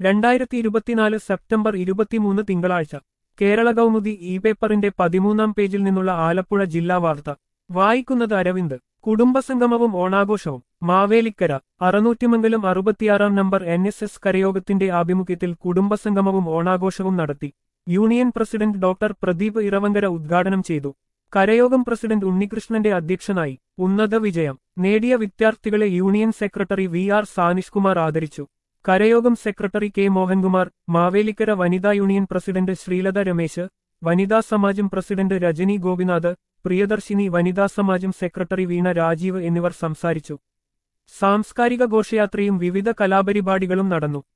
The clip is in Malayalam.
രണ്ടായിരത്തി ഇരുപത്തിനാല് സെപ്റ്റംബർ ഇരുപത്തിമൂന്ന് തിങ്കളാഴ്ച കേരള കൗമുദി ഇ പേപ്പറിന്റെ പതിമൂന്നാം പേജിൽ നിന്നുള്ള ആലപ്പുഴ ജില്ലാ വാർത്ത വായിക്കുന്നത് അരവിന്ദ് കുടുംബസംഗമവും ഓണാഘോഷവും മാവേലിക്കര അറുന്നൂറ്റിമംഗലം അറുപത്തിയാറാം നമ്പർ എൻ എസ് എസ് കരയോഗത്തിന്റെ ആഭിമുഖ്യത്തിൽ കുടുംബസംഗമവും ഓണാഘോഷവും നടത്തി union president doctor Pradeep Iravankara ഉദ്ഘാടനം ചെയ്തു കരയോഗം പ്രസിഡന്റ് ഉണ്ണികൃഷ്ണന്റെ അധ്യക്ഷനായി ഉന്നത വിജയം നേടിയ വിദ്യാർത്ഥികളെ union secretary V R Sanish Kumar ആദരിച്ചു കരയോഗം സെക്രട്ടറി കെ മോഹൻകുമാർ മാവേലിക്കര വനിതാ യൂണിയൻ പ്രസിഡന്റ് ശ്രീലത രമേശ് വനിതാ സമാജം പ്രസിഡന്റ് രജനി ഗോപിനാഥ് പ്രിയദർശിനി വനിതാ സമാജം സെക്രട്ടറി വീണ രാജീവ് എന്നിവർ സംസാരിച്ചു സാംസ്കാരിക ഘോഷയാത്രയും വിവിധ കലാപരിപാടികളും നടന്നു